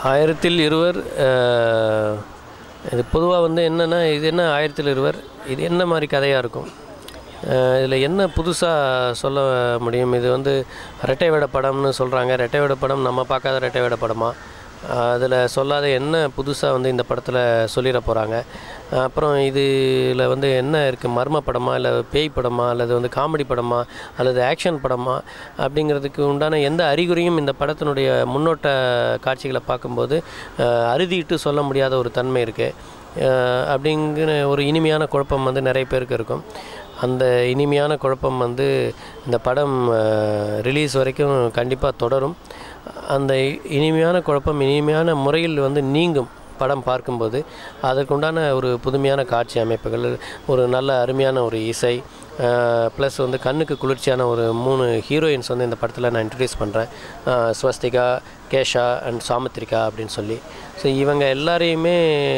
ஆயிரத்தில் இருவர் அஹ், இது பொதுவாக வந்து என்னென்னா இது என்ன ஆயிரத்தில் இருவர் இது என்ன மாதிரி கதையாக இருக்கும் இதில் என்ன புதுசாக சொல்ல முடியும் இது வந்து ரெட்டை வேட படம்னு சொல்கிறாங்க ரெட்டை வேட படம் நம்ம பார்க்காத ரெட்டை வேட படமா அதில் சொல்லாத என்ன புதுசாக வந்து இந்த படத்தில் சொல்லிட போகிறாங்க அப்புறம் இதில் வந்து என்ன இருக்குது மர்ம படமா இல்லை பேய் படமா அல்லது வந்து காமெடி படமா அல்லது ஆக்ஷன் படமா அப்படிங்கிறதுக்கு உண்டான எந்த அறிகுறியும் இந்த படத்தினுடைய முன்னோட்ட காட்சிகளை பார்க்கும்போது அஹ், அறுதிட்டு சொல்ல முடியாத ஒரு தன்மை இருக்குது அப்படிங்கிற ஒரு இனிமையான குழப்பம் வந்து நிறைய பேருக்கு இருக்கும் அந்த இனிமையான குழப்பம் வந்து இந்த படம் ரிலீஸ் வரைக்கும் கண்டிப்பாக தொடரும் அந்த இ- இனிமையான குழப்பம் இனிமையான முறையில் வந்து நீங்கும் படம் பார்க்கும்போது அதற்குண்டான ஒரு புதுமையான காட்சி அமைப்புகள் ஒரு நல்ல அருமையான ஒரு இசை ப்ளஸ் வந்து கண்ணுக்கு குளிர்ச்சியான ஒரு மூணு ஹீரோயின்ஸ் வந்து இந்த படத்தில் நான் இன்ட்ரடியூஸ் பண்ணுறேன் ஸ்வஸ்திகா கேஷா அண்ட் சாமுத்ரிகா அப்படின்னு சொல்லி ஸோ இவங்க எல்லாரையுமே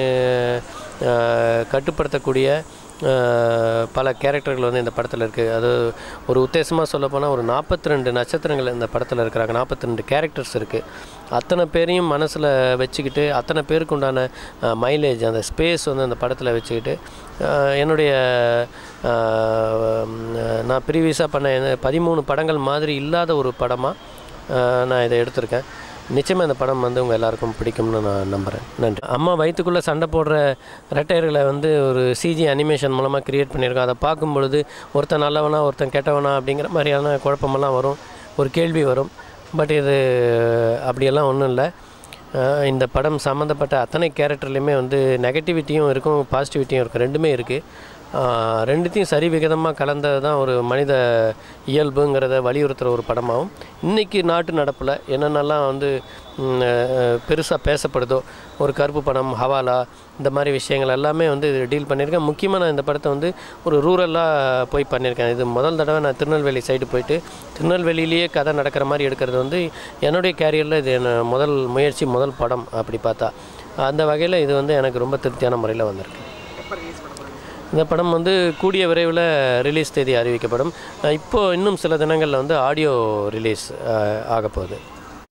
அஹ், கட்டுப்படுத்தக்கூடிய அஹ், பல கேரக்டர்கள் வந்து இந்த படத்தில் இருக்குது அது ஒரு உத்தேசமாக சொல்லப்போனால் ஒரு நாற்பத்தி ரெண்டு நட்சத்திரங்கள் இந்த படத்தில் இருக்கிறாங்க நாற்பத்தி ரெண்டு கேரக்டர்ஸ் இருக்குது அத்தனை பேரையும் மனசில் வச்சுக்கிட்டு அத்தனை பேருக்கு உண்டான மைலேஜ் அந்த ஸ்பேஸ் வந்து அந்த படத்தில் வச்சுக்கிட்டு அஹ், என்னுடைய அஹ், நான் ப்ரீவியஸாக பண்ண என்ன- பதிமூணு படங்கள் மாதிரி இல்லாத ஒரு படமாக நான் இதை எடுத்திருக்கேன் நிச்சயமாக இந்த படம் வந்து உங்கள் எல்லாருக்கும் பிடிக்கும்னு நான் நம்புகிறேன் நன்றி அம்மா வயிற்றுக்குள்ளே சண்டை போடுற ரெட்டையர்களை வந்து ஒரு சிஜி அனிமேஷன் மூலமாக கிரியேட் பண்ணியிருக்கோம் அதை பார்க்கும் பொழுது ஒருத்தன் நல்லவனா ஒருத்தன் கெட்டவனா அப்படிங்கிற மாதிரியான குழப்பமெல்லாம் வரும் ஒரு கேள்வி வரும் பட் இது அப்படியெல்லாம் ஒன்றும் இல்லை அஹ் இந்த படம் சம்மந்தப்பட்ட அத்தனை கேரக்டர்லேயுமே வந்து நெகட்டிவிட்டியும் இருக்கும் பாசிட்டிவிட்டியும் இருக்கும் ரெண்டுமே இருக்குது ரெண்டுத்தையும் சரி விகிதமாக கலந்தது தான் ஒரு மனித இயல்புங்கிறத வலியுறுத்துகிற ஒரு படமாகவும் இன்றைக்கி நாட்டு நடப்பில் என்னென்னலாம் வந்து பெருசாக பேசப்படுதோ ஒரு கருப்பு பணம் ஹவாலா இந்த மாதிரி விஷயங்கள் எல்லாமே வந்து டீல் பண்ணியிருக்கேன் முக்கியமாக நான் இந்த படத்தை வந்து ஒரு ரூரலாக போய் பண்ணியிருக்கேன் இது முதல் தடவை நான் திருநெல்வேலி சைடு போயிட்டு திருநெல்வேலியிலேயே கதை நடக்கிற மாதிரி எடுக்கிறது வந்து என்னுடைய கேரியரில் இது என்ன முதல் முயற்சி முதல் படம் அப்படி பார்த்தா அந்த வகையில் இது வந்து எனக்கு ரொம்ப திருப்தியான முறையில் வந்திருக்கு இந்த படம் வந்து கூடிய விரைவில் ரிலீஸ் தேதி அறிவிக்கப்படும் அஹ் இப்போ இன்னும் சில தினங்களில் வந்து ஆடியோ ரிலீஸ் ஆக போகுது